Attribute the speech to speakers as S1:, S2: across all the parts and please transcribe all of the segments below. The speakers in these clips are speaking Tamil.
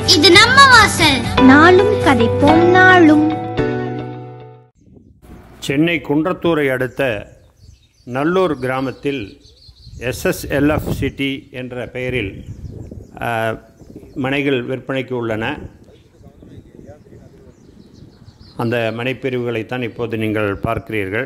S1: இது நம்ம வாசல்
S2: நாளும் கதைப்போம் நாளும்
S3: சென்னை குன்றத்தூரை அடுத்த நல்லூர் கிராமத்தில் எஸ்எஸ்எல்எஃப் சிட்டி என்ற பெயரில் அஹ், மனைகள் விற்பனைக்கு உள்ளன அந்த மனைப்பிரிவுகளைத்தான் இப்போது நீங்கள் பார்க்கிறீர்கள்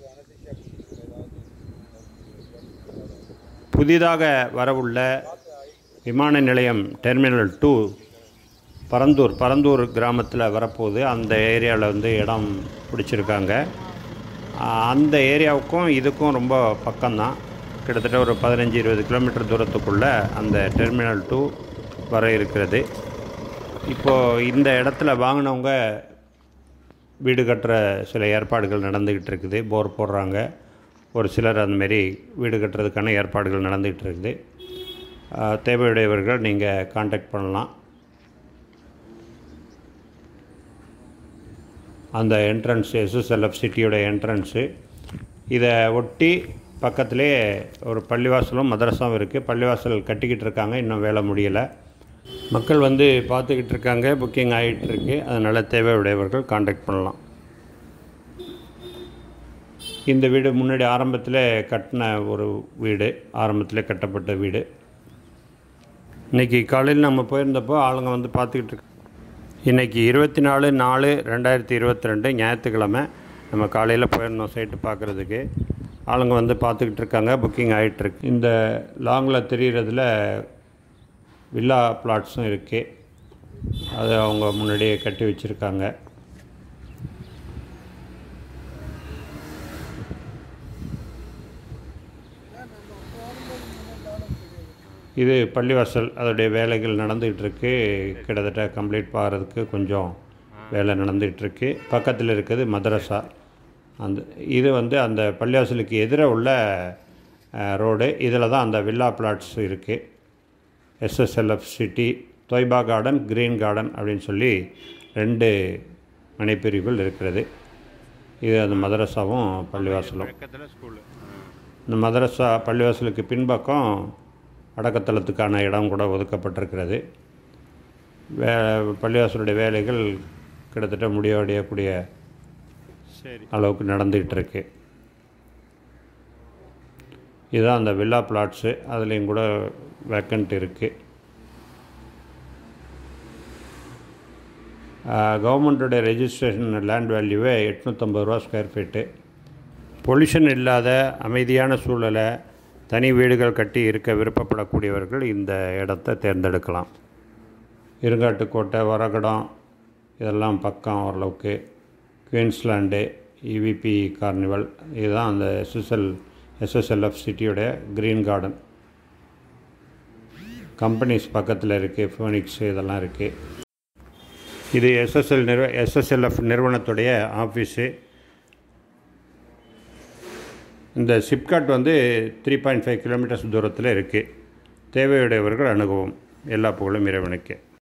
S3: புதிதாக வரவுள்ள விமான நிலையம் டெர்மினல் டூ பரந்தூர் பரந்தூர் கிராமத்தில் வரப்போகுது அந்த ஏரியாவில் வந்து இடம் பிடிச்சிருக்காங்க ஆஹ் அந்த ஏரியாவுக்கும் இதுக்கும் ரொம்ப பக்கம்தான் கிட்டத்தட்ட ஒரு பதினஞ்சு இருபது கிலோமீட்டர் தூரத்துக்குள்ளே அந்த டெர்மினல் டூ வர இருக்கிறது இப்போது இந்த இடத்துல வாங்கினவங்க வீடு கட்டுற சில ஏற்பாடுகள் நடந்துக்கிட்டு இருக்குது போர் போடுறாங்க ஒரு சிலர் அந்தமாரி வீடு கட்டுறதுக்கான ஏற்பாடுகள் நடந்துக்கிட்டு இருக்குது ஆஹ் தேவையுடையவர்கள் நீங்கள் காண்டாக்ட் பண்ணலாம் அந்த என்ட்ரன்ஸ் எஸ்எஸ்எல்எஃப் சிட்டியோட என்ட்ரன்ஸு இதை ஒட்டி பக்கத்திலே ஒரு பள்ளிவாசலும் மதரசாவும் இருக்குது பள்ளிவாசல் கட்டிக்கிட்டு இருக்காங்க இன்னும் வேலை முடியலை மக்கள் வந்து பார்த்துக்கிட்டு இருக்காங்க புக்கிங் ஆகிட்டு இருக்கு அதனால் தேவையுடையவர்கள் காண்டாக்ட் பண்ணலாம் இந்த வீடு முன்னாடி ஆரம்பத்தில் கட்டின ஒரு வீடு ஆரம்பத்தில் கட்டப்பட்ட வீடு இன்றைக்கி காலையில் நம்ம போயிருந்தப்போ ஆளுங்க வந்து பார்த்துக்கிட்டு இருக்கு இன்றைக்கி இருபத்தி நாலு நாலு ரெண்டாயிரத்தி இருபத்தி ரெண்டு ஞாயிற்றுக்கிழமை நம்ம காலையில் போயிருந்தோம் சைட்டு பார்க்குறதுக்கு ஆளுங்க வந்து பார்த்துக்கிட்டு இருக்காங்க புக்கிங் ஆகிட்டுருக்கு இந்த லாங்கில் தெரிகிறதுல வில்லா பிளாட்ஸும் இருக்குது அது அவங்க முன்னாடியே கட்டி வச்சுருக்காங்க இது பள்ளிவாசல் அதோடைய வேலைகள் நடந்துகிட்டு இருக்கு கிட்டத்தட்ட கம்ப்ளீட் ஆகிறதுக்கு கொஞ்சம் வேலை நடந்துகிட்டு இருக்கு பக்கத்தில் இருக்குது மதரசா அந்த இது வந்து அந்த பள்ளிவாசலுக்கு எதிரே உள்ள அஹ், ரோடு இதில் தான் அந்த வில்லா பிளாட்ஸ் இருக்குது எஸ்எஸ்எல்எஃப் சிட்டி தொய்பா கார்டன் க்ரீன் கார்டன் அப்படின்னு சொல்லி ரெண்டு மனைப்பிரிவுகள் இருக்கிறது இது அந்த மதரசாவும் பள்ளிவாசலும் இந்த மதரசா பள்ளிவாசலுக்கு பின்பக்கம் அடக்கத்தளத்துக்கான இடம் கூட ஒதுக்கப்பட்டிருக்கிறது வே பள்ளிவாசலுடைய வேலைகள் கிட்டத்தட்ட முடிவடையக்கூடிய அளவுக்கு நடந்துக்கிட்டு இருக்கு இதுதான் அந்த வில்லா பிளாட்ஸு அதுலேயும் கூட வேக்கண்ட் இருக்குது கவர்மெண்ட்டோடைய ரெஜிஸ்ட்ரேஷன் லேண்ட் வேல்யூவே எட்நூற்றம்பது ரூபா ஸ்கொயர் ஃபீட்டு பொல்யூஷன் இல்லாத அமைதியான சூழலை தனி வீடுகள் கட்டி இருக்க விருப்பப்படக்கூடியவர்கள் இந்த இடத்த தேர்ந்தெடுக்கலாம் இருங்காட்டுக்கோட்டை வரகடம் இதெல்லாம் பக்கம் ஓரளவுக்கு குயின்ஸ்லாண்டு இவிபி கார்னிவல் இதுதான் அந்த எஸ்எஸ்எல் எஸ்எஸ்எல்எஃப் சிட்டியோடைய க்ரீன் கார்டன் கம்பெனிஸ் பக்கத்தில் இருக்குது ஃபோனிக்ஸ் இதெல்லாம் இருக்குது இது எஸ்எஸ்எல் நிறுவ எஸ்எஸ்எல்எஃப் நிறுவனத்துடைய ஆஃபீஸு இந்த சிப்காட் வந்து த்ரீ பாயிண்ட் ஃபைவ் கிலோமீட்டர்ஸ் தூரத்தில் இருக்குது தேவையுடையவர்கள் அணுகவும் எல்லா புகழும் இறைவனுக்கு